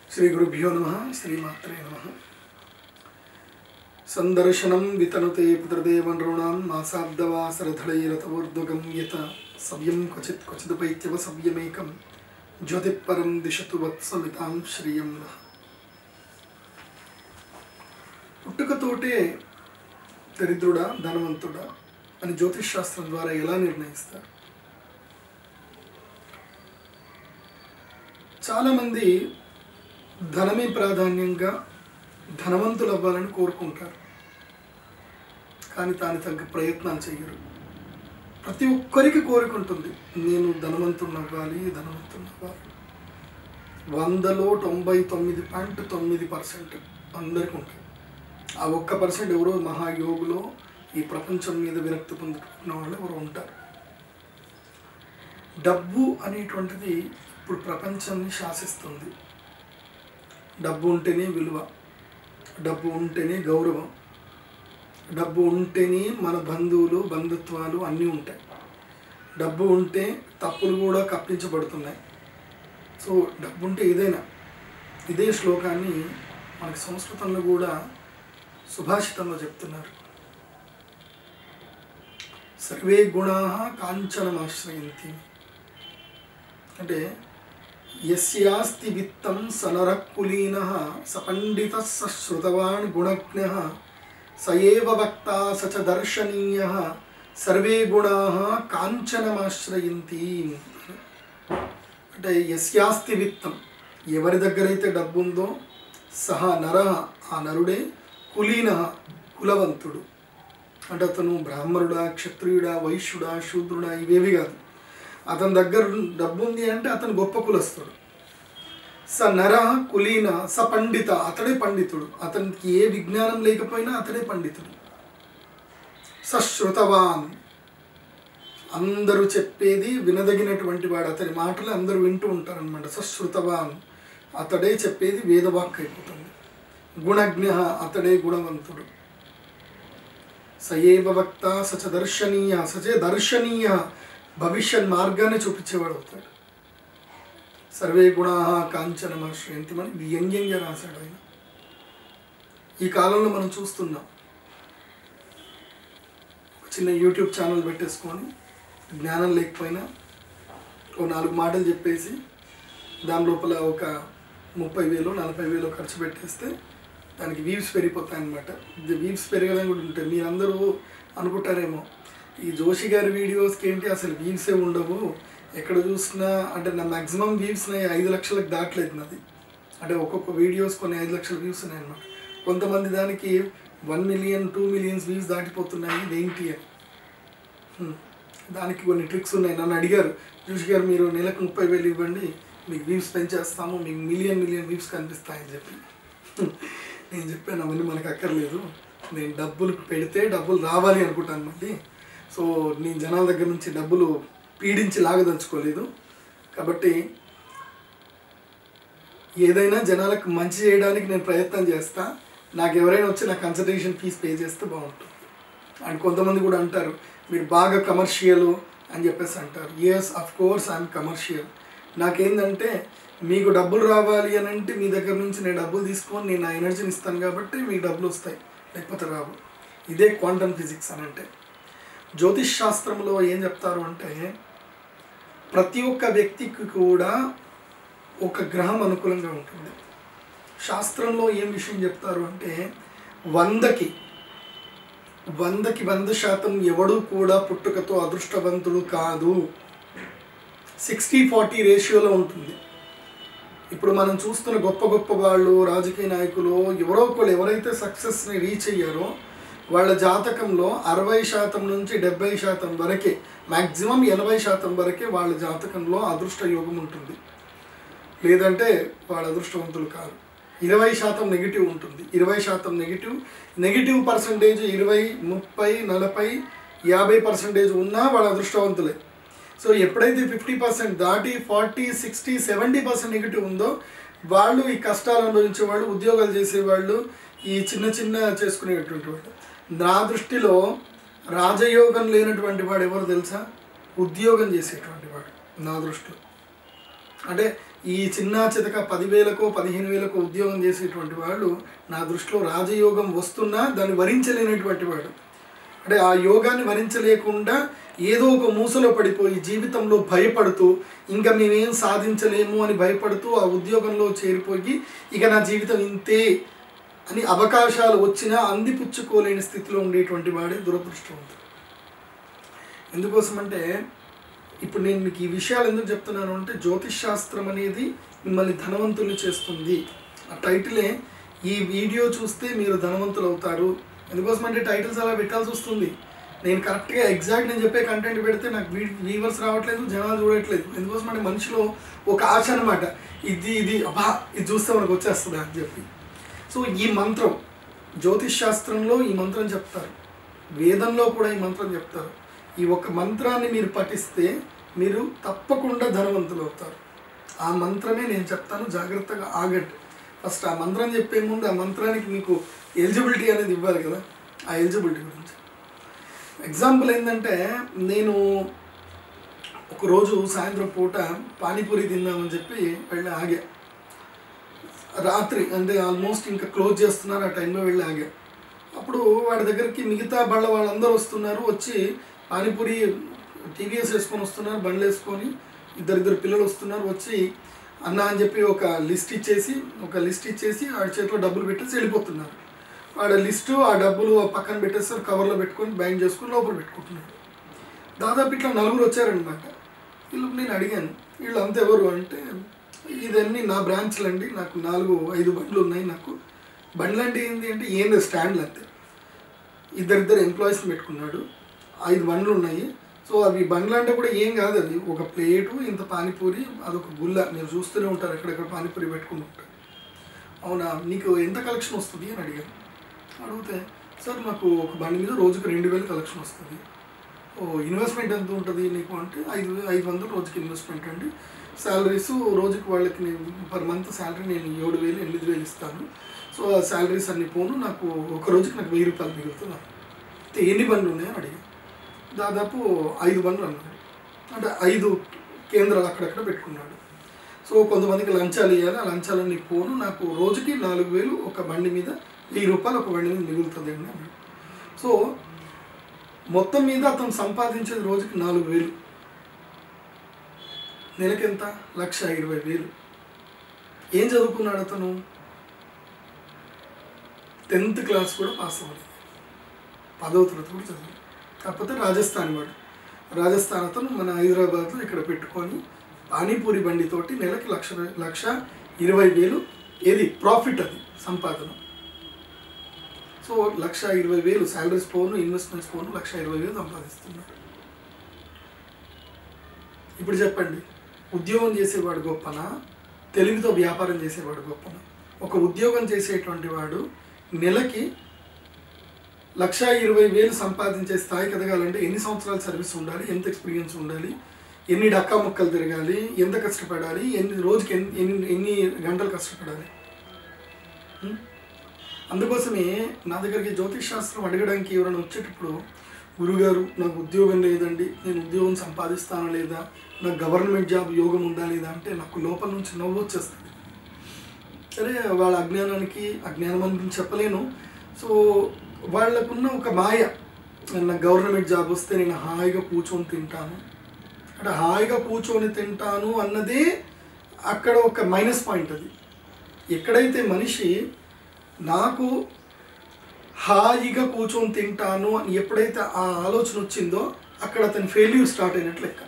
శ్రీ గురుభ్యో నమ శ్రీమాత్రే నమ సందర్శనం వితనుతే పితృదేవనృణాం మాసాబ్దవాసరధళైరతవోర్ధ్వగం యత సవ్యం క్వచిత్ క్వచిదుపైత్యవ సవ్యమేకం జ్యోతిపరం దిశతు వత్సవితాం శ్రియం నః పుట్టుకతోటే దరిద్రుడా ధనవంతుడా అని జ్యోతిష్ శాస్త్రం ద్వారా ఎలా నిర్ణయిస్తారు చాలామంది ధనమే ప్రాధాన్యంగా ధనవంతులు అవ్వాలని కోరుకుంటారు కానీ దాని తగ్గ ప్రయత్నాలు చేయరు ప్రతి ఒక్కరికి కోరుకుంటుంది నేను ధనవంతుని అవ్వాలి ధనవంతుని అవ్వాలి వందలో తొంభై తొమ్మిది పాయింట్ తొమ్మిది పర్సెంట్ అందరికీ ఉంటుంది ఆ ఒక్క పర్సెంట్ ఎవరో మహాయోగులో ఈ ప్రపంచం మీద విరక్తి పొందుతున్న వాళ్ళు ఎవరు ఉంటారు డబ్బు అనేటువంటిది ఇప్పుడు ప్రపంచాన్ని శాసిస్తుంది డబ్బు ఉంటేనే విలువ డబ్బు ఉంటేనే గౌరవం డబ్బు ఉంటేనే మన బంధువులు బంధుత్వాలు అన్నీ ఉంటాయి డబ్బు ఉంటే తప్పులు కూడా కప్పించబడుతున్నాయి సో డబ్బు ఉంటే ఏదైనా ఇదే శ్లోకాన్ని మనకి సంస్కృతంలో కూడా సుభాషితంలో చెప్తున్నారు సర్వే గుణా కాంచనమాశ్రయంతి అంటే యస్యాస్తి విత్తం సనరకులీన సపండిత సశ్రుతవాన్ గుణజ్ఞ స ఏవ వక్త స చ దర్శనీయ సర్వే గుణా కాంచనమాశ్రయంతి అంటే యస్యాస్తి విత్తం ఎవరి దగ్గర అయితే డబ్బు ఉందో సహ నర ఆ నరుడే కులీన కులవంతుడు అంటే అతను బ్రాహ్మణుడా క్షత్రియుడా వైశ్యుడా శూద్రుడా ఇవేవి కాదు అతని దగ్గర డబ్బు ఉంది అంటే అతను గొప్ప కులస్తుడు స నర కులీన స పండిత అతడే పండితుడు అతనికి ఏ విజ్ఞానం లేకపోయినా అతడే పండితుడు సశ్రుతవాన్ అందరూ చెప్పేది వినదగినటువంటి వాడు అతని మాటలు అందరూ వింటూ ఉంటారనమాట సశ్రుతవాన్ అతడే చెప్పేది వేదవాక్ అయిపోతుంది గుణజ్ఞ అతడే గుణవంతుడు సయేవ వక్త సచ దర్శనీయ సచే దర్శనీయ భవిష్యత్ మార్గాన్ని చూపించేవాడు అవుతాడు సర్వే గుణా కాంచనమాశ్రయంతి అని వ్యంగ్యంగా రాశాడు ఆయన ఈ కాలంలో మనం చూస్తున్నాం ఒక చిన్న యూట్యూబ్ ఛానల్ పెట్టేసుకొని జ్ఞానం లేకపోయినా ఓ నాలుగు మాటలు చెప్పేసి దాని లోపల ఒక ముప్పై వేలు నలభై వేలు ఖర్చు పెట్టేస్తే దానికి వీవ్స్ పెరిగిపోతాయి అనమాట వీవ్స్ పెరగడం కూడా ఉంటాయి మీరందరూ అనుకుంటారేమో ఈ జోషి గారి వీడియోస్కి ఏంటి అసలు వీవ్సే ఉండవు ఎక్కడ చూసినా అంటే నా మ్యాక్సిమం వీవ్స్ ఐదు లక్షలకు దాటలేదు నాది అంటే ఒక్కొక్క వీడియోస్ కొన్ని ఐదు లక్షల వ్యూస్ ఉన్నాయి అనమాట కొంతమంది దానికి one million two millions views దాటిపోతున్నాయి ఇదేంటి అని హ్మ్. దానికి కొన్ని ట్రిక్స్ ఉన్నాయి నన్ను అడిగారు జోషి గారు మీరు నెలకు ముప్పై వేలు ఇవ్వండి మీకు వ్యూస్ పెంచేస్తాము మీకు మిలియన్ మిలియన్ వ్యూస్ కనిపిస్తాయని చెప్పి నేను చెప్పాను అవన్నీ మనకు అక్కర్లేదు నేను డబ్బులు పెడితే డబ్బులు రావాలి అనుకుంటాను మళ్ళీ సో నేను జనాల దగ్గర నుంచి డబ్బులు పీడించి లాగదలుచుకోలేదు కాబట్టి ఏదైనా జనాలకు మంచి చేయడానికి నేను ప్రయత్నం చేస్తా నాకు ఎవరైనా వచ్చి నా కన్సల్టేషన్ ఫీజ్ పే చేస్తే బాగుంటుంది అండ్ కొంతమంది కూడా అంటారు మీరు బాగా కమర్షియల్ అని చెప్పేసి అంటారు yes of course I'm commercial నాకేందంటే మీకు డబ్బులు రావాలి అని అంటే మీ దగ్గర నుంచి నేను డబ్బులు తీసుకొని నేను నా ఎనర్జీని ఇస్తాను కాబట్టి మీకు డబ్బులు వస్తాయి లేకపోతే రావు ఇదే క్వాంటమ్ ఫిజిక్స్ అని అంటే జ్యోతిష్ శాస్త్రంలో ఏం చెప్తారు అంటే ప్రతి ఒక్క వ్యక్తికి కూడా ఒక గ్రహం అనుకూలంగా ఉంటుంది శాస్త్రంలో ఏం విషయం చెప్తారు అంటే వందకి వందకి వంద శాతం ఎవడు కూడా పుట్టుకతో అదృష్టవంతుడు కాదు సిక్స్టీ ఫార్టీ రేషియోలో ఉంటుంది ఇప్పుడు మనం చూస్తున్న గొప్ప గొప్ప వాళ్ళు రాజకీయ నాయకులు ఎవరో ఒకళ్ళు ఎవరైతే సక్సెస్ని రీచ్ అయ్యారో వాళ్ళ జాతకంలో అరవై శాతం నుంచి డెబ్బై శాతం వరకే మ్యాక్సిమం ఎనభై శాతం వరకే వాళ్ళ జాతకంలో అదృష్ట యోగం ఉంటుంది లేదంటే వాళ్ళ అదృష్టవంతులు కాదు ఇరవై శాతం నెగిటివ్ ఉంటుంది ఇరవై శాతం నెగిటివ్ నెగిటివ్ పర్సంటేజ్ ఇరవై ముప్పై నలభై యాభై పర్సంటేజ్ ఉన్నా వాళ్ళ అదృష్టవంతులే సో ఎప్పుడైతే ఫిఫ్టీ పర్సెంట్ దాటి forty sixty seventy percent negative ఉందో వాళ్ళు ఈ కష్టాలు అనుభవించే వాళ్ళు ఉద్యోగాలు చేసేవాళ్ళు ఈ చిన్న చిన్న చేసుకునేటువంటి వాళ్ళు నా దృష్టిలో రాజయోగం లేనటువంటి వాడు ఎవరు తెలుసా ఉద్యోగం చేసేటువంటి వాడు నా దృష్టిలో అంటే ఈ చిన్న చితక పదివేలకో పదిహేను వేలకో ఉద్యోగం చేసేటువంటి వాళ్ళు నా దృష్టిలో రాజయోగం వస్తున్నా దాన్ని వరించలేనటువంటి వాడు అంటే ఆ యోగాన్ని వరించలేకుండా ఏదో ఒక మూసలో పడిపోయి జీవితంలో భయపడుతూ ఇంకా మేమేం సాధించలేము అని భయపడుతూ ఆ ఉద్యోగంలో చేరిపోయి ఇక నా జీవితం ఇంతే అని అవకాశాలు వచ్చినా అందిపుచ్చుకోలేని స్థితిలో ఉండేటువంటి వాడే దురదృష్టవంతుడు ఎందుకోసమంటే ఇప్పుడు నేను మీకు ఈ విషయాలు ఎందుకు చెప్తున్నాను అంటే జ్యోతిష్ శాస్త్రం అనేది మిమ్మల్ని ధనవంతులు చేస్తుంది ఆ టైటిలే ఈ వీడియో చూస్తే మీరు ధనవంతులు అవుతారు ఎందుకోసమంటే టైటిల్స్ అలా పెట్టాల్సి వస్తుంది నేను కరెక్ట్గా ఎగ్జాక్ట్ నేను చెప్పే కంటెంట్ పెడితే నాకు వీ వీవర్స్ రావట్లేదు జనాలు చూడట్లేదు ఎందుకోసమంటే మనిషిలో ఒక ఆశ అనమాట ఇది ఇది అబ్బా ఇది చూస్తే మనకు వచ్చేస్తుందా అని చెప్పి సో ఈ మంత్రం జ్యోతిష్ శాస్త్రంలో ఈ మంత్రం చెప్తారు వేదంలో కూడా ఈ మంత్రం చెప్తారు ఈ ఒక్క మంత్రాన్ని మీరు పఠిస్తే మీరు తప్పకుండా ధనవంతులు అవుతారు ఆ మంత్రమే నేను చెప్తాను జాగ్రత్తగా ఆగండి ఫస్ట్ ఆ మంత్రం చెప్పే ముందు ఆ మంత్రానికి మీకు ఎలిజిబిలిటీ అనేది ఇవ్వాలి కదా ఆ ఎలిజిబిలిటీ గురించి ఎగ్జాంపుల్ ఏంటంటే నేను ఒకరోజు సాయంత్రం పూట పానీపూరి తిందామని చెప్పి వెళ్ళి ఆగా రాత్రి అంటే ఆల్మోస్ట్ ఇంకా క్లోజ్ చేస్తున్నారు ఆ టైంలో వెళ్ళి ఆగా అప్పుడు వాడి దగ్గరికి మిగతా బళ్ళ వాళ్ళందరూ వస్తున్నారు వచ్చి పానీపూరి టీవీఎస్ వేసుకొని వస్తున్నారు బండ్లు వేసుకొని ఇద్దరిద్దరు పిల్లలు వస్తున్నారు వచ్చి అన్న అని చెప్పి ఒక లిస్ట్ ఇచ్చేసి ఒక లిస్ట్ ఇచ్చేసి వాడి చేతిలో డబ్బులు పెట్టేసి వెళ్ళిపోతున్నారు వాడు లిస్టు ఆ డబ్బులు పక్కన పెట్టేస్తారు కవర్లో పెట్టుకొని బ్యాంక్ చేసుకొని లోపల పెట్టుకుంటున్నాడు దాదాపు ఇట్లా నలుగురు వచ్చారనమాట వీళ్ళు నేను అడిగాను వీళ్ళు అంత ఎవరు అంటే ఇదన్నీ నా బ్రాంచ్లు అండి నాకు నాలుగు ఐదు బండ్లు ఉన్నాయి నాకు బండ్లు అంటే ఏంటి అంటే ఏం లేదు స్టాండ్లు అంతే ఇద్దరిద్దరు ఎంప్లాయీస్ని పెట్టుకున్నాడు ఐదు బండ్లు ఉన్నాయి సో అవి బండ్లు అంటే కూడా ఏం కాదు అది ఒక ప్లేటు ఇంత పానీపూరి అదొక గుల్ల మీరు చూస్తూనే ఉంటారు ఎక్కడెక్కడ పానీపూరి పెట్టుకుని ఉంటారు అవునా నీకు ఎంత కలెక్షన్ వస్తుంది అని అడిగాను అడిగితే సార్ నాకు ఒక బండి మీద రోజుకు రెండు వేలు కలెక్షన్ వస్తుంది ఓ ఇన్వెస్ట్మెంట్ ఎంత ఉంటుంది నీకు అంటే ఐదు ఐదు వందలు రోజుకి ఇన్వెస్ట్మెంట్ అండి శాలరీస్ రోజుకి వాళ్ళకి నేను పర్ మంత్ శాలరీ నేను ఏడు వేలు ఎనిమిది వేలు ఇస్తాను సో ఆ శాలరీస్ అన్ని పోను నాకు ఒక రోజుకి నాకు వెయ్యి రూపాయలు మిగులుతుంది అయితే ఎన్ని బండ్లు ఉన్నాయని అడిగాను దాదాపు ఐదు బండ్లు అన్నాడు అంటే ఐదు కేంద్రాలు అక్కడక్కడ పెట్టుకున్నాడు సో కొంతమందికి లంచాలు ఇవ్వాలి ఆ లంచాలన్నీ పోను నాకు రోజుకి నాలుగు వేలు ఒక బండి మీద వెయ్యి రూపాయలు ఒక బండి మీద మిగులుతుంది అండి అన్నాడు సో మొత్తం మీద అతను సంపాదించేది రోజుకి నాలుగు వేలు నెలకెంత లక్ష ఇరవై వేలు ఏం చదువుకున్నాడు అతను టెన్త్ క్లాస్ కూడా పాస్ అవ్వలేదు పదవ తరగతి కూడా చదివాడు కాకపోతే రాజస్థాన్ వాడు రాజస్థాన్ అతను మన హైదరాబాద్లో ఇక్కడ పెట్టుకొని పానీపూరి బండితోటి నెలకి లక్ష లక్ష ఇరవై వేలు ఏది ప్రాఫిట్ అది సంపాదన సో లక్ష ఇరవై వేలు శాలరీస్ పోను ఇన్వెస్ట్మెంట్స్ పోను లక్ష ఇరవై వేలు సంపాదిస్తున్నాడు ఇప్పుడు చెప్పండి ఉద్యోగం చేసేవాడు గొప్పనా తెలివితో వ్యాపారం చేసేవాడు గొప్పనా ఒక ఉద్యోగం చేసేటువంటి వాడు నెలకి లక్ష ఇరవై వేలు సంపాదించే స్థాయికి ఎదగాలంటే ఎన్ని సంవత్సరాల సర్వీస్ ఉండాలి ఎంత ఎక్స్పీరియన్స్ ఉండాలి ఎన్ని డక్కా ముక్కలు తిరగాలి ఎంత కష్టపడాలి ఎన్ని రోజుకి ఎన్ని ఎన్ని ఎన్ని గంటలు కష్టపడాలి ఉం? అందుకోసమే నా దగ్గరికి జ్యోతిష్ శాస్త్రం అడగడానికి ఎవరైనా వచ్చేటప్పుడు గురుగారు నాకు ఉద్యోగం లేదండి నేను ఉద్యోగం సంపాదిస్తానా లేదా నాకు గవర్నమెంట్ జాబ్ యోగం ఉందా లేదా అంటే నాకు లోపల నుంచి నవ్వు వచ్చేస్తుంది సరే వాళ్ళ అజ్ఞానానికి అజ్ఞానం అని నేను చెప్పలేను సో వాళ్ళకున్న ఒక మాయ నాకు గవర్నమెంట్ జాబ్ వస్తే నేను హాయిగా కూర్చొని తింటాను అంటే హాయిగా కూర్చొని తింటాను అన్నదే అక్కడ ఒక మైనస్ పాయింట్ అది ఎక్కడైతే మనిషి నాకు హాయిగా కూర్చొని తింటాను అని ఎప్పుడైతే ఆ ఆలోచన వచ్చిందో అక్కడ అతని ఫెయిల్యూర్ స్టార్ట్ అయినట్లు లెక్క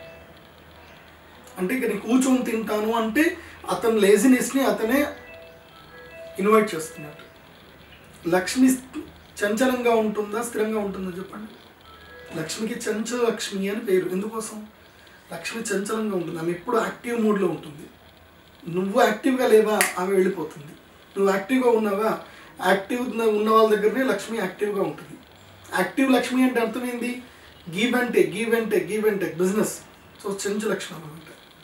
అంటే ఇక నేను కూర్చొని తింటాను అంటే అతని లేజినెస్ని అతనే ఇన్వైట్ చేస్తున్నట్టు లక్ష్మి చంచలంగా ఉంటుందా స్థిరంగా ఉంటుందా చెప్పండి లక్ష్మికి చంచల లక్ష్మి అని పేరు ఎందుకోసం లక్ష్మి చంచలంగా ఉంటుంది ఆమె ఎప్పుడు యాక్టివ్ మూడ్లో ఉంటుంది నువ్వు యాక్టివ్గా లేవా ఆమె వెళ్ళిపోతుంది నువ్వు యాక్టివ్గా ఉన్నావా యాక్టివ్ ఉన్న వాళ్ళ దగ్గరనే లక్ష్మి యాక్టివ్గా ఉంటుంది యాక్టివ్ లక్ష్మి అంటే అర్థం ఏంది give and take give and take give and take business so చెంచు లక్షణం అనమాట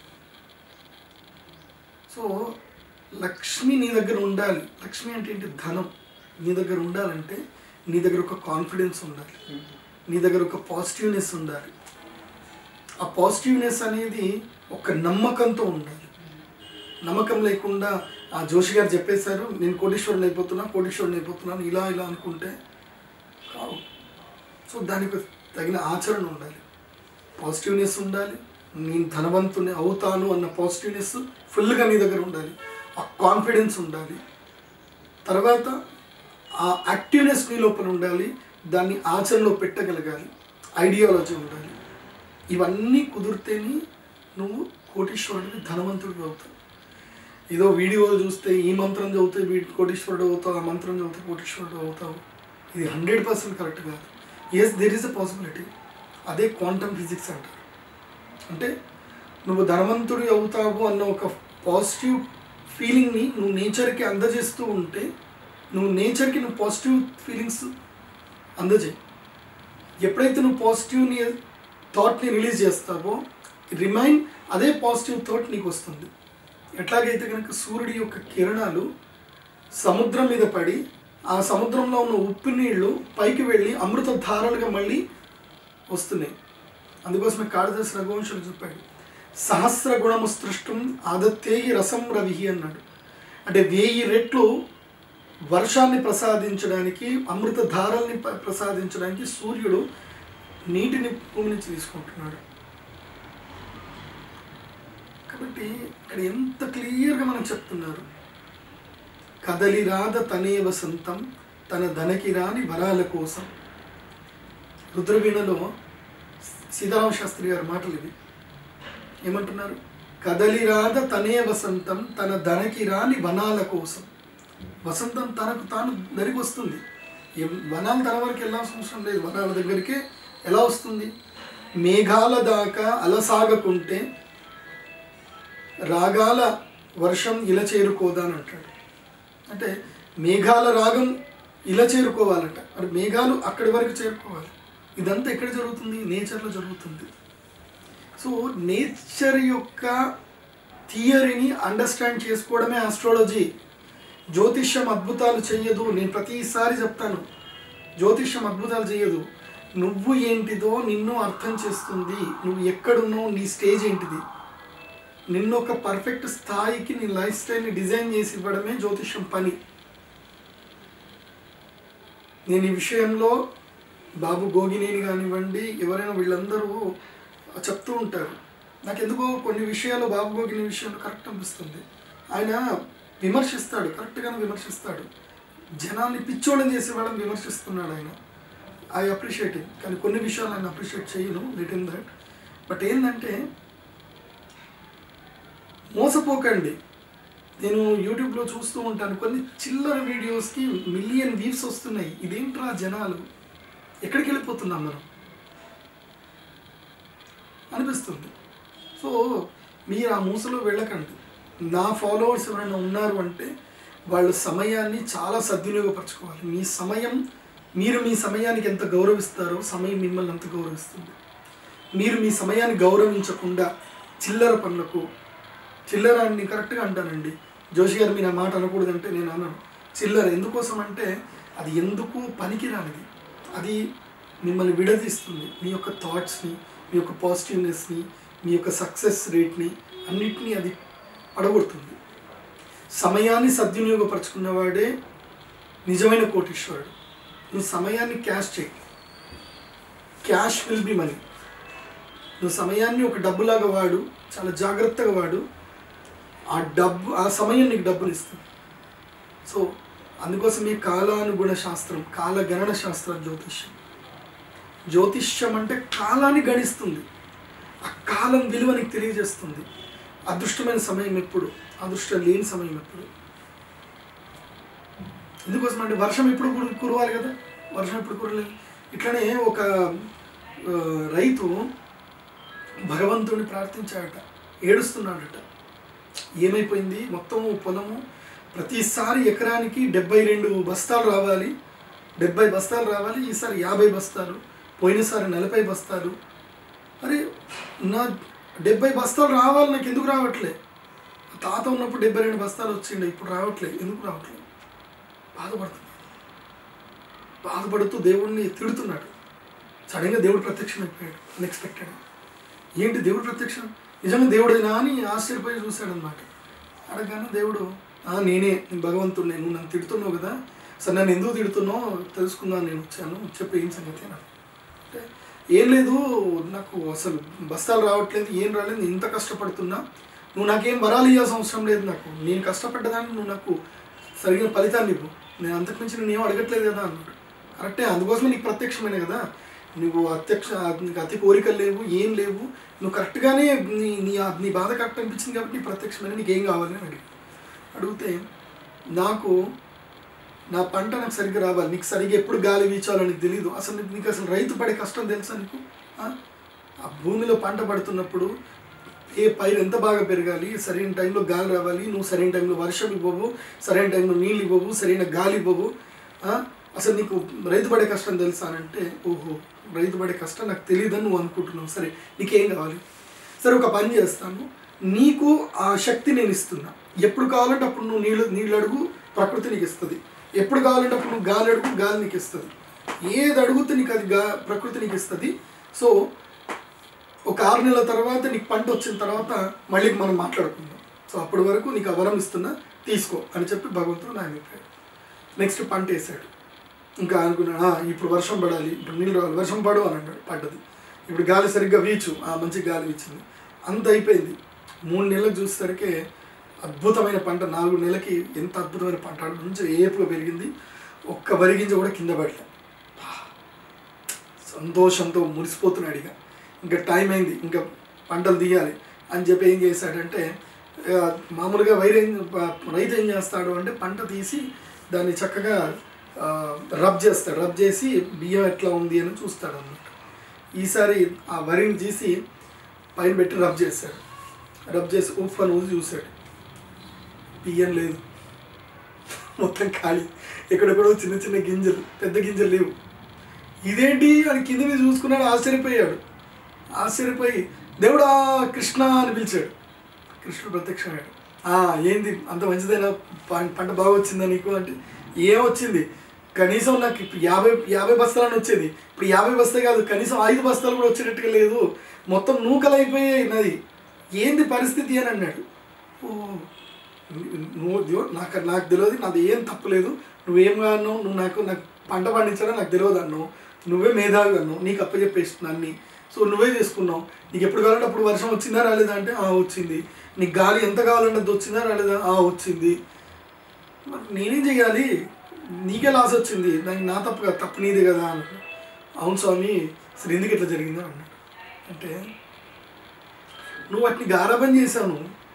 సో లక్ష్మి నీ దగ్గర ఉండాలి లక్ష్మి అంటే ఏంటి ధనం నీ దగ్గర ఉండాలంటే నీ దగ్గర ఒక కాన్ఫిడెన్స్ ఉండాలి నీ దగ్గర ఒక పాజిటివ్నెస్ ఉండాలి ఆ పాజిటివ్నెస్ అనేది ఒక నమ్మకంతో ఉండాలి నమ్మకం లేకుండా ఆ జోషి గారు చెప్పేశారు నేను కోటీశ్వరుని అయిపోతున్నా కోటీశ్వరుని అయిపోతున్నాను ఇలా ఇలా అనుకుంటే కావు సో దానికి తగిన ఆచరణ ఉండాలి పాజిటివ్నెస్ ఉండాలి నేను ధనవంతుని అవుతాను అన్న పాజిటివ్నెస్ ఫుల్గా నీ దగ్గర ఉండాలి ఆ కాన్ఫిడెన్స్ ఉండాలి తర్వాత ఆ యాక్టివ్నెస్ నీ లోపల ఉండాలి దాన్ని ఆచరణలో పెట్టగలగాలి ఐడియాలజీ ఉండాలి ఇవన్నీ కుదిరితేనే నువ్వు కోటీశ్వరుడిని ధనవంతుడివి అవుతావు ఏదో వీడియోలు చూస్తే ఈ మంత్రం చదివితే వీడి కోటీశ్వరుడు అవుతావు ఆ మంత్రం చదివితే కోటీశ్వరుడు అవుతావు ఇది హండ్రెడ్ పర్సెంట్ కరెక్ట్ కాదు yes there is a possibility అదే క్వాంటమ్ ఫిజిక్స్ అంటారు అంటే నువ్వు ధనవంతుడి అవుతావు అన్న ఒక పాజిటివ్ ఫీలింగ్ని నువ్వు నేచర్కి అందజేస్తూ ఉంటే నువ్వు నేచర్కి నువ్వు పాజిటివ్ ఫీలింగ్స్ అందజేయి ఎప్పుడైతే నువ్వు పాజిటివ్ని థాట్ని రిలీజ్ చేస్తావో రిమైన్ అదే పాజిటివ్ థాట్ నీకు వస్తుంది ఎట్లాగైతే కనుక సూర్యుడి యొక్క కిరణాలు సముద్రం మీద పడి ఆ సముద్రంలో ఉన్న ఉప్పు నీళ్లు పైకి వెళ్ళి అమృత ధారలుగా మళ్ళీ వస్తున్నాయి అందుకోసమే కాళిదాస్ రఘువంశుడు చెప్పాడు సహస్ర గుణము సృష్టం ఆదత్తేయి రసం రవిహి అన్నాడు అంటే వెయ్యి రెట్లు వర్షాన్ని ప్రసాదించడానికి అమృత ధారల్ని ప- ప్రసాదించడానికి సూర్యుడు నీటిని భూమి నుంచి తీసుకుంటున్నాడు కాబట్టి ఇక్కడ ఎంత క్లియర్గా మనం చెప్తున్నారు కదలి రాద తనే వసంతం తన ధనకి రాని వరాల కోసం రుద్రవీణలో సీతారామ శాస్త్రి గారి మాటలు ఇవి ఏమంటున్నారు కదలి రాద తనే వసంతం తన ధనకి రాని వనాల కోసం వసంతం తనకు తాను దరికి వస్తుంది ఎం- వనాలు తన వరకు వెళ్ళాల్సిన అవసరం లేదు వనాల దగ్గరికే ఎలా వస్తుంది మేఘాల దాకా అలసాగకుంటే రాగాల వర్షం ఇలా చేరుకోదా అని అంటాడు అంటే మేఘాల రాగం ఇలా చేరుకోవాలట మరి మేఘాలు అక్కడి వరకు చేరుకోవాలి ఇదంతా ఎక్కడ జరుగుతుంది నేచర్లో జరుగుతుంది సో నేచర్ యొక్క థియరీని అండర్స్టాండ్ చేసుకోవడమే ఆస్ట్రాలజీ జ్యోతిష్యం అద్భుతాలు చెయ్యదు నేను ప్రతిసారి చెప్తాను జ్యోతిష్యం అద్భుతాలు చేయదు నువ్వు ఏంటిదో నిన్ను అర్థం చేస్తుంది నువ్వు ఎక్కడున్నావు నీ స్టేజ్ ఏంటిది నిన్ను ఒక పర్ఫెక్ట్ స్థాయికి నీ లైఫ్ స్టైల్ని డిజైన్ చేసి ఇవ్వడమే జ్యోతిష్యం పని నేను ఈ విషయంలో బాబు గోగినేని కానివ్వండి ఎవరైనా వీళ్ళందరూ చెప్తూ ఉంటారు నాకు ఎందుకో కొన్ని విషయాలు బాబు గోగిని విషయంలో కరెక్ట్ అనిపిస్తుంది ఆయన విమర్శిస్తాడు కరెక్ట్గానే విమర్శిస్తాడు జనాల్ని పిచ్చోళ్ళని చేసి వాళ్ళని విమర్శిస్తున్నాడు ఆయన ఐ అప్రిషియేట్ ఇట్ కానీ కొన్ని విషయాలు ఆయన అప్రిషియేట్ చేయను లిట్ ఇన్ దట్ బట్ ఏంటంటే మోసపోకండి నేను యూట్యూబ్లో చూస్తూ ఉంటాను కొన్ని చిల్లర వీడియోస్కి మిలియన్ వ్యూస్ వస్తున్నాయి ఇదేంట్రా జనాలు ఎక్కడికి వెళ్ళిపోతున్నాం మనం అనిపిస్తుంది సో మీరు ఆ మూసలో వెళ్ళకండి నా ఫాలోవర్స్ ఎవరైనా ఉన్నారు అంటే వాళ్ళు సమయాన్ని చాలా సద్వినియోగపరచుకోవాలి మీ సమయం మీరు మీ సమయానికి ఎంత గౌరవిస్తారో సమయం మిమ్మల్ని అంత గౌరవిస్తుంది మీరు మీ సమయాన్ని గౌరవించకుండా చిల్లర పనులకు చిల్లర అని నేను కరెక్ట్గా అంటానండి జోషి గారు మీరు ఆ మాట అనకూడదంటే నేను అన్నాను చిల్లర ఎందుకోసం అంటే అది ఎందుకు పనికిరానిది అది మిమ్మల్ని విడదీస్తుంది మీ యొక్క థాట్స్ని మీ యొక్క పాజిటివ్నెస్ని మీ యొక్క సక్సెస్ రేట్ని అన్నిటినీ అది పడగొడుతుంది సమయాన్ని సద్వినియోగపరచుకున్నవాడే నిజమైన కోటీశ్వరుడు నువ్వు సమయాన్ని క్యాష్ చేయి క్యాష్ విల్ బి మనీ నువ్వు సమయాన్ని ఒక డబ్బులాగా వాడు చాలా జాగ్రత్తగా వాడు ఆ డబ్బు ఆ సమయం నీకు డబ్బులు ఇస్తుంది సో అందుకోసమే కాలానుగుణ శాస్త్రం కాల గణన శాస్త్రం జ్యోతిష్యం జ్యోతిష్యం అంటే కాలాన్ని గణిస్తుంది ఆ కాలం విలువ నీకు తెలియజేస్తుంది అదృష్టమైన సమయం ఎప్పుడు అదృష్టం లేని సమయం ఎప్పుడు ఎందుకోసం అంటే వర్షం ఎప్పుడు కురు- కురవాలి కదా వర్షం ఎప్పుడు కురలేదు ఇట్లనే ఒక ఆ, రైతు భగవంతుడిని ప్రార్థించాడట ఏడుస్తున్నాడట ఏమైపోయింది మొత్తము పొలము ప్రతిసారి ఎకరానికి డెబ్బై రెండు బస్తాలు రావాలి డెబ్బై బస్తాలు రావాలి ఈసారి యాభై బస్తాలు పోయినసారి నలభై బస్తాలు అరే నా డెబ్బై బస్తాలు రావాలి నాకు ఎందుకు రావట్లే తాత ఉన్నప్పుడు డెబ్బై రెండు బస్తాలు వచ్చిండే ఇప్పుడు రావట్లే ఎందుకు రావట్లేదు బాధపడుతున్నాడు బాధపడుతూ దేవుడిని తిడుతున్నాడు సడన్గా దేవుడు ప్రత్యక్షం అయిపోయాడు అన్ఎక్స్పెక్టెడ్ ఏంటి దేవుడు ప్రత్యక్షం నిజంగా దేవుడేనా అని ఆశ్చర్యపోయి చూశాడనమాట అడగగానే దేవుడు "ఆ, నేనే నేను భగవంతుడిని నువ్వు నన్ను తిడుతున్నావు కదా సరే నన్ను ఎందుకు తిడుతున్నావు తెలుసుకుందాం నేను వచ్చాను చెప్పి ఏం సంగతి అని అంటే ఏం లేదు నాకు అసలు బస్తాలు రావట్లేదు ఏం రాలేదు నేను ఇంత కష్టపడుతున్నా నువ్వు నాకేం వరాలు ఇవ్వాల్సిన అవసరం లేదు నాకు నేను కష్టపడ్డదాన్ని నువ్వు నాకు సరిగిన ఫలితాన్ని ఇవ్వు నేను అంతకుమించి నేను ఏం అడగట్లేదు కదా అన్నాడు కరెక్టే అందుకోసమే నీకు ప్రత్యక్షమైన కదా నువ్వు అత్యక్ష నీకు అతి కోరికలు లేవు ఏం లేవు నువ్వు కరెక్ట్గానే నీ నీ నీ బాధ కరెక్ట్ అనిపించింది కాబట్టి నీ ప్రత్యక్షమైన నీకు ఏం కావాలి అని అడిగి అడిగితే నాకు నా పంట నాకు సరిగ్గా రావాలి నీకు సరిగ్గా ఎప్పుడు గాలి వీచాలో నీకు తెలియదు అసలు నీకు- నీకు అసలు రైతు పడే కష్టం తెలుసా నీకు ఆ? ఆ భూమిలో పంట పడుతున్నప్పుడు ఏ పైరు ఎంత బాగా పెరగాలి సరైన టైంలో గాలి రావాలి నువ్వు సరైన టైంలో వర్షం ఇవ్వవు సరైన టైంలో నీళ్ళు ఇవ్వవు సరైన గాలి ఇవ్వవు ఆ? అసలు నీకు రైతు పడే కష్టం తెలుసా అని అంటే ఓహో రైతు పడే కష్టం నాకు తెలియదని నువ్వు అనుకుంటున్నావు సరే నీకేం కావాలి సరే ఒక పని చేస్తాను నీకు ఆ శక్తి నేను ఇస్తున్నా ఎప్పుడు కావాలంటే అప్పుడు నువ్వు నీళ్ళు నీళ్ళు అడుగు ప్రకృతి నీకు ఇస్తుంది ఎప్పుడు కావాలంటే అప్పుడు నువ్వు గాలి అడుగు గాలి నీకు ఇస్తుంది ఏది అడుగుతే నీకు అది గా ప్రకృతి నీకు ఇస్తుంది సో ఒక ఆరు నెలల తర్వాత నీకు పంట వచ్చిన తర్వాత మళ్ళీ మనం మాట్లాడుకుందాం సో అప్పటి వరకు నీకు ఆ వరం ఇస్తున్నా తీసుకో అని చెప్పి భగవంతుడు నా చెప్పాడు నెక్స్ట్ పంట వేసాడు ఇంకా అనుకున్నాడు "ఆ, ఇప్పుడు వర్షం పడాలి ఇప్పుడు నీళ్ళు రావాలి వర్షం పడు అని అన్నాడు పడ్డది ఇప్పుడు గాలి సరిగ్గా వీచు ఆ మంచి గాలి వీచింది అంత అయిపోయింది మూడు నెలలకు చూసేసరికి అద్భుతమైన పంట నాలుగు నెలలకి ఎంత అద్భుతమైన పంట మంచి ఏపుగా పెరిగింది ఒక్క వరి గింజ కూడా కింద పడలే సంతోషంతో మురిసిపోతున్నాడు ఇక ఇంకా టైం అయింది ఇంకా పంటలు తీయాలి అని చెప్పి ఏం చేశాడంటే ఆ, మామూలుగా వైర్ ఏం ప- రైతు ఏం చేస్తాడు అంటే పంట తీసి దాన్ని చక్కగా ఆ, రబ్ చేస్తాడు రబ్ చేసి బియ్యం ఎట్లా ఉంది అని చూస్తాడు అన్నమాట ఈసారి ఆ వరిని తీసి పైన పెట్టి రబ్ చేశాడు రబ్ చేసి ఉఫ్ అని ఊసి చూశాడు బియ్యం లేదు మొత్తం ఖాళీ ఎక్కడెక్కడో చిన్న చిన్న గింజలు పెద్ద గింజలు లేవు ఇదేంటి అని కింద మీద చూసుకున్నాడు ఆశ్చర్యపోయాడు ఆశ్చర్యపోయి దేవుడా కృష్ణ అని పిలిచాడు కృష్ణుడు ప్రత్యక్షమయ్యాడు "ఆ, ఏంది అంత మంచిదైనా పం- పంట బాగా వచ్చిందా నీకు అంటే ఏం వచ్చింది కనీసం నాకు ఇప్పుడు యాభై యాభై బస్తాలని వచ్చేది ఇప్పుడు యాభై బస్తా కాదు కనీసం ఐదు బస్తాలు కూడా వచ్చేటట్టుగా లేదు మొత్తం నూకలు అయిపోయాయి నాది ఏంది పరిస్థితి అని అన్నాడు ఓ నువ్వు దివ- నాకు నాకు తెలియదు నాది ఏం తప్పులేదు నువ్వేం అన్నావు నువ్వు నాకు నాకు పంట పండించడం నాకు తెలియదు అన్నావు నువ్వే మేధావి అన్నావు నీకు అప్పచెప్పేస్తున్నాను అన్ని సో నువ్వే చేసుకున్నావు నీకు ఎప్పుడు కావాలంటే అప్పుడు వర్షం వచ్చిందా రాలేదా అంటే ఆ వచ్చింది నీకు గాలి ఎంత కావాలంటే అది వచ్చిందా రాలేదా ఆ వచ్చింది మరి నేనేం చేయాలి నీకే లాస్ వచ్చింది దానికి నా తప్పు కదా తప్పు నీదే కదా అన్నాడు అవును స్వామి అసలు ఎందుకు ఇట్లా జరిగిందో అన్నాడు అంటే నువ్వు వాటిని గారాబం చేశాను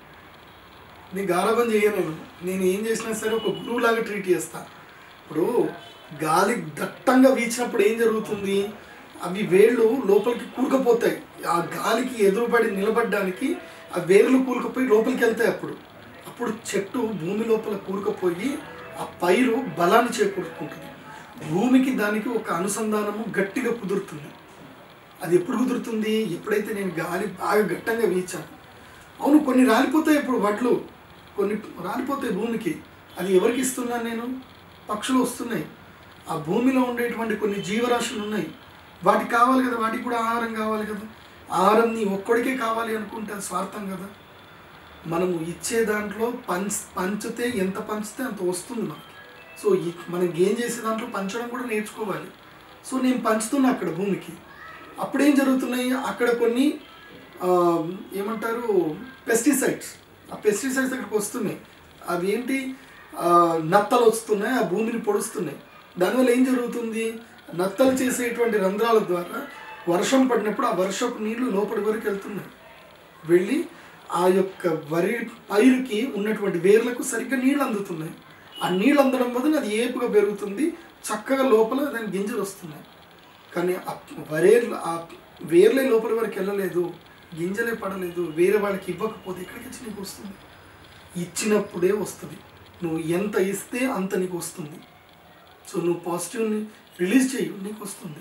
నేను గారాబం చేయను నేను ఏం చేసినా సరే ఒక గురువులాగా ట్రీట్ చేస్తా ఇప్పుడు గాలి దట్టంగా వీచినప్పుడు ఏం జరుగుతుంది అవి వేళ్ళు లోపలికి కూరుకుపోతాయి ఆ గాలికి ఎదురుపడి నిలబడడానికి ఆ వేర్లు కూరుకుపోయి లోపలికి వెళ్తాయి అప్పుడు అప్పుడు చెట్టు భూమి లోపల కూరుకుపోయి ఆ పైరు బలాన్ని చేకూరుకుంటుంది భూమికి దానికి ఒక అనుసంధానము గట్టిగా కుదురుతుంది అది ఎప్పుడు కుదురుతుంది ఎప్పుడైతే నేను గాలి బాగా గట్టంగా వీచాను అవును కొన్ని రాలిపోతాయి ఇప్పుడు వడ్లు కొన్ని రాలిపోతాయి భూమికి అది ఎవరికి ఇస్తున్నాను నేను పక్షులు వస్తున్నాయి ఆ భూమిలో ఉండేటువంటి కొన్ని జీవరాశులు ఉన్నాయి వాటికి కావాలి కదా వాటికి కూడా ఆహారం కావాలి కదా ఆహారం నీ ఒక్కడికే కావాలి అనుకుంటే అది స్వార్థం కదా మనము ఇచ్చే దాంట్లో పంచ్ పంచితే ఎంత పంచితే అంత వస్తుంది మనకి సో ఈ మనం గేమ్ చేసే దాంట్లో పంచడం కూడా నేర్చుకోవాలి సో నేను పంచుతున్నా అక్కడ భూమికి అప్పుడేం జరుగుతున్నాయి అక్కడ కొన్ని ఆ, ఏమంటారు పెస్టిసైడ్స్ ఆ పెస్టిసైడ్స్ అక్కడికి వస్తున్నాయి అవి ఏంటి ఆ, నత్తలు వస్తున్నాయి ఆ భూమిని పొడుస్తున్నాయి దానివల్ల ఏం జరుగుతుంది నత్తలు చేసేటువంటి రంధ్రాల ద్వారా వర్షం పడినప్పుడు ఆ వర్షపు నీళ్లు లోపలి వరకు వెళ్తున్నాయి వెళ్ళి ఆ యొక్క వరి పైరుకి ఉన్నటువంటి వేర్లకు సరిగ్గా నీళ్ళు అందుతున్నాయి ఆ నీళ్ళు అందడం వలన అది ఏపుగా పెరుగుతుంది చక్కగా లోపల దాని గింజలు వస్తున్నాయి కానీ ఆ వరేర్లు ఆ వేర్లే లోపల వరకు వెళ్ళలేదు గింజలే పడలేదు వేరే వాళ్ళకి ఇవ్వకపోతే ఎక్కడికి వచ్చి నీకు వస్తుంది ఇచ్చినప్పుడే వస్తుంది నువ్వు ఎంత ఇస్తే అంత నీకు వస్తుంది సో నువ్వు పాజిటివ్ని రిలీజ్ చేయి నీకు వస్తుంది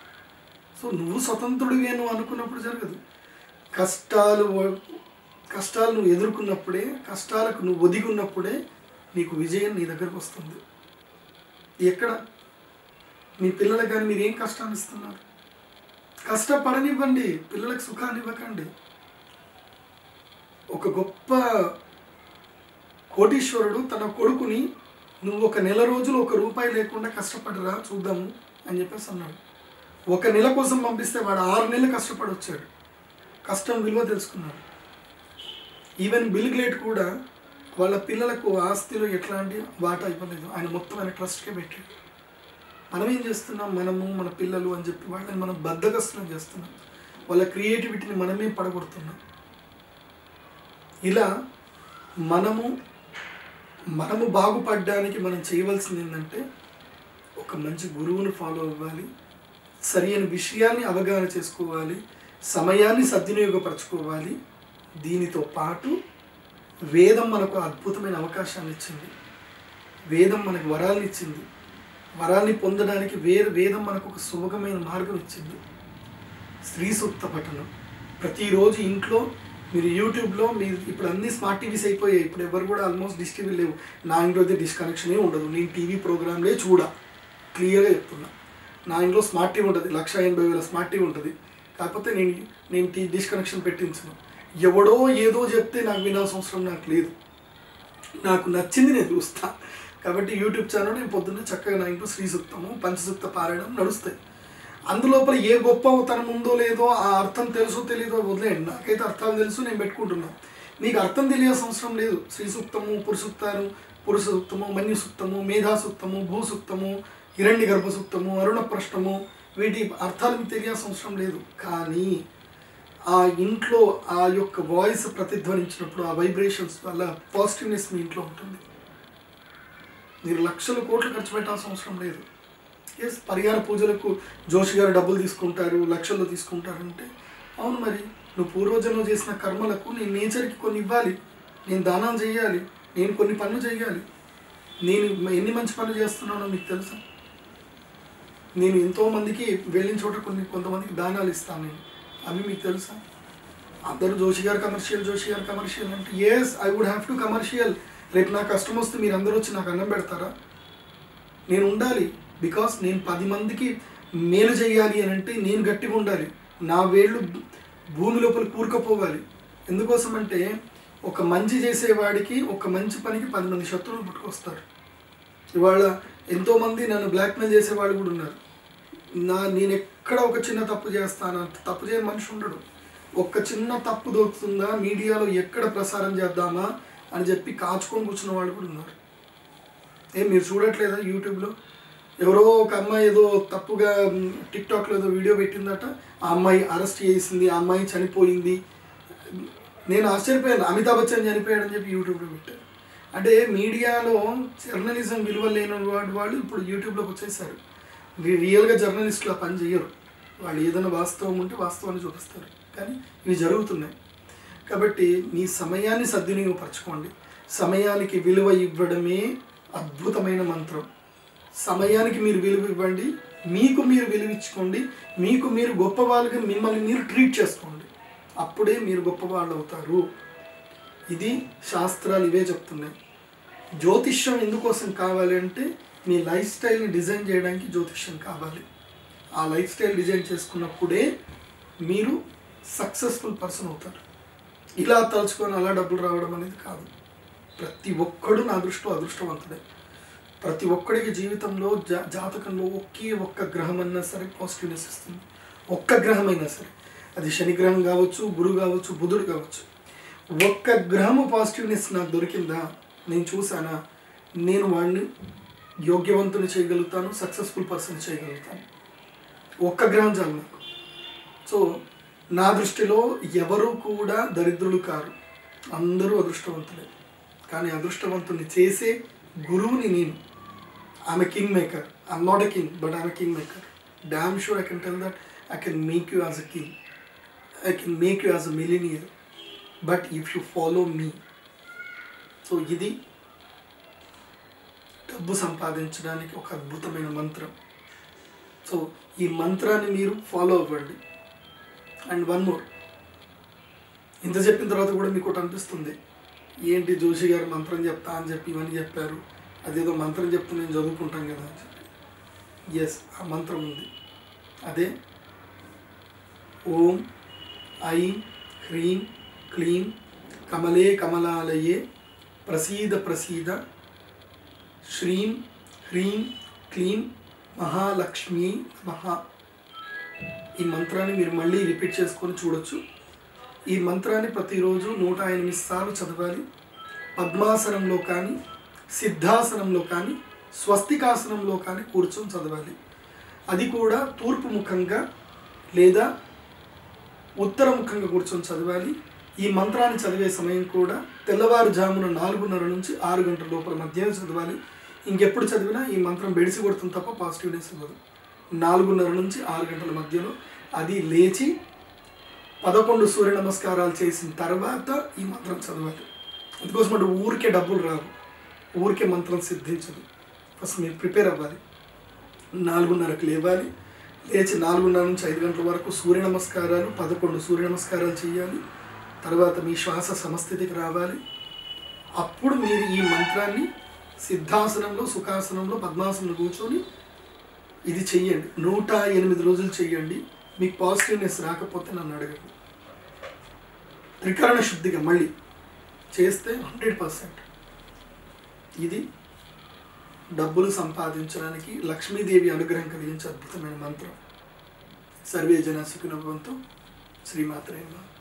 సో నువ్వు స్వతంత్రుడివే నువ్వు అనుకున్నప్పుడు జరగదు కష్టాలు వ- కష్టాలు నువ్వు ఎదుర్కొన్నప్పుడే కష్టాలకు నువ్వు ఒదిగి ఉన్నప్పుడే నీకు విజయం నీ దగ్గరకు వస్తుంది ఎక్కడ మీ పిల్లలకు కానీ మీరు ఏం కష్టాన్ని ఇస్తున్నారు కష్టపడనివ్వండి పిల్లలకు సుఖాన్ని ఇవ్వకండి ఒక గొప్ప కోటీశ్వరుడు తన కొడుకుని నువ్వు ఒక నెల రోజులు ఒక రూపాయి లేకుండా కష్టపడరా చూద్దాము అని చెప్పేసి అన్నాడు ఒక నెల కోసం పంపిస్తే వాడు ఆరు నెలలు కష్టపడి వచ్చాడు కష్టం విలువ తెలుసుకున్నాడు ఈవెన్ బిల్ గ్లేట్ కూడా వాళ్ళ పిల్లలకు ఆస్తిలో ఎట్లాంటి వాటా ఇవ్వలేదు ఆయన మొత్తం ఆయన ట్రస్ట్కే పెట్టాడు మనం ఏం చేస్తున్నాం మనము మన పిల్లలు అని చెప్పి వాళ్ళని మనం బద్దగస్తులం చేస్తున్నాం వాళ్ళ క్రియేటివిటీని మనమే పడగొడుతున్నాం ఇలా మనము మనము బాగుపడడానికి మనం చేయవలసింది ఏంటంటే ఒక మంచి గురువును ఫాలో అవ్వాలి సరైన విషయాన్ని అవగాహన చేసుకోవాలి సమయాన్ని సద్వినియోగపరచుకోవాలి దీనితో పాటు వేదం మనకు అద్భుతమైన అవకాశాన్ని ఇచ్చింది వేదం మనకు వరాలను ఇచ్చింది వరాల్ని పొందడానికి వేరు వేదం మనకు ఒక సుభగమైన మార్గం ఇచ్చింది స్త్రీ సూక్త పఠనం ప్రతిరోజు ఇంట్లో మీరు యూట్యూబ్లో మీరు ఇప్పుడు అన్ని స్మార్ట్ టీవీస్ అయిపోయాయి ఇప్పుడు ఎవరు కూడా ఆల్మోస్ట్ డిష్ టీవీ లేవు నా ఇంట్లో అయితే డిష్ కనెక్షనే ఉండదు నేను టీవీ ప్రోగ్రాంలే చూడ క్లియర్గా చెప్తున్నా నా ఇంట్లో స్మార్ట్ టీవీ ఉంటుంది లక్ష ఎనభై వేల స్మార్ట్ టీవీ ఉంటుంది కాకపోతే నేను నేను టీ డిష్ కనెక్షన్ పెట్టించను ఎవడో ఏదో చెప్తే నాకు వినాల్సిన అవసరం నాకు లేదు నాకు నచ్చింది నేను చూస్తా కాబట్టి యూట్యూబ్ ఛానల్ నేను పొద్దున్నే చక్కగా నా ఇంట్లో శ్రీ సూక్తము పంచసూక్త పారాయణం నడుస్తాయి అందులోపల ఏ గొప్ప తనం ఉందో లేదో ఆ అర్థం తెలుసో తెలియదో వదిలేయండి నాకైతే అర్థాలు తెలుసు నేను పెట్టుకుంటున్నాను నీకు అర్థం తెలియాల్సిన అవసరం లేదు శ్రీ సూక్తము పురుషుక్తాలు పురుష సూక్తము మన్యు సూక్తము మేధా సూక్తము భూ సూక్తము హిరణ్య గర్భ సూక్తము అరుణ ప్రశ్నము వీటి అర్థాలు మీకు తెలియాల్సిన అవసరం లేదు కానీ ఆ ఇంట్లో ఆ యొక్క వాయిస్ ప్రతిధ్వనించినప్పుడు ఆ వైబ్రేషన్స్ వల్ల పాజిటివ్నెస్ మీ ఇంట్లో ఉంటుంది మీరు లక్షల కోట్లు ఖర్చు పెట్టాల్సిన అవసరం లేదు ఎస్ పరిహార పూజలకు జోషి గారు డబ్బులు తీసుకుంటారు లక్షల్లో తీసుకుంటారు అంటే అవును మరి నువ్వు పూర్వజన్మ చేసిన కర్మలకు నేను నేచర్కి కొన్ని ఇవ్వాలి నేను దానం చేయాలి నేను కొన్ని పనులు చేయాలి నేను ఎన్ని మంచి పనులు చేస్తున్నానో మీకు తెలుసా నేను ఎంతోమందికి వెళ్ళిన చోట కొన్ని కొంతమందికి దానాలు ఇస్తాను నేను అవి మీకు తెలుసా అందరూ జోషి గారు కమర్షియల్ జోషి గారు కమర్షియల్ అంటే yes I would have to commercial రేపు నా కష్టం వస్తే మీరు అందరూ వచ్చి నాకు అన్నం పెడతారా నేను ఉండాలి బికాస్ నేను పది మందికి మేలు చేయాలి అని అంటే నేను గట్టిగా ఉండాలి నా వేళ్ళు భూమి లోపల కూరుకుపోవాలి ఎందుకోసం అంటే ఒక మంచి చేసేవాడికి ఒక మంచి పనికి పది మంది శత్రువులు పుట్టుకొస్తారు ఇవాళ ఎంతోమంది నన్ను బ్లాక్మెయిల్ చేసేవాళ్ళు కూడా ఉన్నారు నా నేను ఎక్కడ ఒక చిన్న తప్పు చేస్తాను అంత తప్పు చేయని మనిషి ఉండడు ఒక్క చిన్న తప్పు దొరుకుతుందా మీడియాలో ఎక్కడ ప్రసారం చేద్దామా అని చెప్పి కాచుకొని కూర్చున్న వాళ్ళు కూడా ఉన్నారు ఏం మీరు చూడట్లేదా యూట్యూబ్లో ఎవరో ఒక అమ్మాయి ఏదో తప్పుగా మ్, టిక్టాక్లో ఏదో వీడియో పెట్టిందట ఆ అమ్మాయి అరెస్ట్ చేసింది ఆ అమ్మాయి చనిపోయింది నేను ఆశ్చర్యపోయాను అమితాబ్ బచ్చన్ చనిపోయాడని చెప్పి యూట్యూబ్లో పెట్టాను అంటే మీడియాలో జర్నలిజం విలువ లేని వాడు వాళ్ళు ఇప్పుడు యూట్యూబ్లోకి వచ్చేసారు వీ- రియల్గా జర్నలిస్టులు ఆ పని చేయరు వాళ్ళు ఏదైనా వాస్తవం ఉంటే వాస్తవాన్ని చూపిస్తారు కానీ ఇవి జరుగుతున్నాయి కాబట్టి మీ సమయాన్ని సద్వినియోగపరచుకోండి సమయానికి విలువ ఇవ్వడమే అద్భుతమైన మంత్రం సమయానికి మీరు విలువ ఇవ్వండి మీకు మీరు విలువ ఇచ్చుకోండి మీకు మీరు గొప్పవాళ్ళుగా మిమ్మల్ని మీరు ట్రీట్ చేసుకోండి అప్పుడే మీరు గొప్పవాళ్ళు అవుతారు ఇది శాస్త్రాలు ఇవే చెప్తున్నాయి జ్యోతిష్యం ఎందుకోసం కావాలి అంటే మీ లైఫ్ స్టైల్ని డిజైన్ చేయడానికి జ్యోతిష్యం కావాలి ఆ లైఫ్ స్టైల్ డిజైన్ చేసుకున్నప్పుడే మీరు సక్సెస్ఫుల్ పర్సన్ అవుతారు ఇలా తలుచుకొని అలా డబ్బులు రావడం అనేది కాదు ప్రతి ఒక్కడు నా దృష్టిలో అదృష్టవంతుడే ప్రతి ఒక్కడికి జీవితంలో జా జాతకంలో ఒకే ఒక్క గ్రహం అన్నా సరే పాజిటివ్నెస్ ఇస్తుంది ఒక్క గ్రహం అయినా సరే అది శని గ్రహం కావచ్చు గురువు కావచ్చు బుధుడు కావచ్చు ఒక్క గ్రహము పాజిటివ్నెస్ నాకు దొరికిందా నేను చూసానా నేను వాడిని యోగ్యవంతుని చేయగలుగుతాను సక్సెస్ఫుల్ పర్సన్ చేయగలుగుతాను ఒక్క గ్రహం చాలు నాకు సో నా దృష్టిలో ఎవరు కూడా దరిద్రులు కారు అందరూ అదృష్టవంతులే కానీ అదృష్టవంతుని చేసే గురువుని నేను I'm a king maker I'm not a king but I'm a king maker damn sure I can tell that I can make you as a king I can make you as a millionaire but if you follow me so ఇది డబ్బు సంపాదించడానికి ఒక అద్భుతమైన మంత్రం so ఈ మంత్రాన్ని మీరు follow అవ్వండి అండ్ వన్ మోర్ ఇంత చెప్పిన తర్వాత కూడా మీకు ఒకటి అనిపిస్తుంది ఏంటి జోషి గారు మంత్రం చెప్తా అని చెప్పి ఇవన్నీ చెప్పారు అదేదో మంత్రం చెప్తే నేను చదువుకుంటాను కదా అని చెప్పి ఎస్ ఆ మంత్రం ఉంది అదే ఓం ఐం హ్రీం క్లీం కమలే కమలాలయే ప్రసీద ప్రసీద శ్రీం హ్రీం క్లీం మహాలక్ష్మి మహా ఈ మంత్రాన్ని మీరు మళ్ళీ రిపీట్ చేసుకొని చూడొచ్చు ఈ మంత్రాన్ని ప్రతిరోజు నూట ఎనిమిది సార్లు చదవాలి పద్మాసనంలో కానీ సిద్ధాసనంలో కానీ స్వస్తికాసనంలో కానీ కూర్చొని చదవాలి అది కూడా తూర్పు ముఖంగా లేదా ఉత్తరముఖంగా కూర్చొని చదవాలి ఈ మంత్రాన్ని చదివే సమయం కూడా తెల్లవారుజామున నాలుగున్నర నుంచి ఆరు గంటల లోపల మధ్యాహ్నం చదవాలి ఇంకెప్పుడు చదివినా ఈ మంత్రం బెడిసి కొడుతుంది తప్ప పాజిటివ్నెస్ ఇవ్వదు నాలుగున్నర నుంచి ఆరు గంటల మధ్యలో అది లేచి పదకొండు సూర్య నమస్కారాలు చేసిన తర్వాత ఈ మంత్రం చదవాలి అందుకోసం అంటే ఊరికే డబ్బులు రావు ఊరికే మంత్రం సిద్ధించదు ఫస్ట్ మీరు ప్రిపేర్ అవ్వాలి నాలుగున్నరకు లేవాలి లేచి నాలుగున్నర నుంచి ఐదు గంటల వరకు సూర్య నమస్కారాలు పదకొండు సూర్య నమస్కారాలు చేయాలి తర్వాత మీ శ్వాస సమస్థితికి రావాలి అప్పుడు మీరు ఈ మంత్రాన్ని సిద్ధాసనంలో సుఖాసనంలో పద్మాసనంలో కూర్చొని ఇది చెయ్యండి నూట ఎనిమిది రోజులు చెయ్యండి మీకు పాజిటివ్నెస్ రాకపోతే నన్ను అడగండి త్రికరణ శుద్ధిగా మళ్ళీ చేస్తే హండ్రెడ్ పర్సెంట్ ఇది డబ్బులు సంపాదించడానికి లక్ష్మీదేవి అనుగ్రహం కలిగించే అద్భుతమైన మంత్రం సర్వే జన సుఖినభవంతో శ్రీమాత్రేమ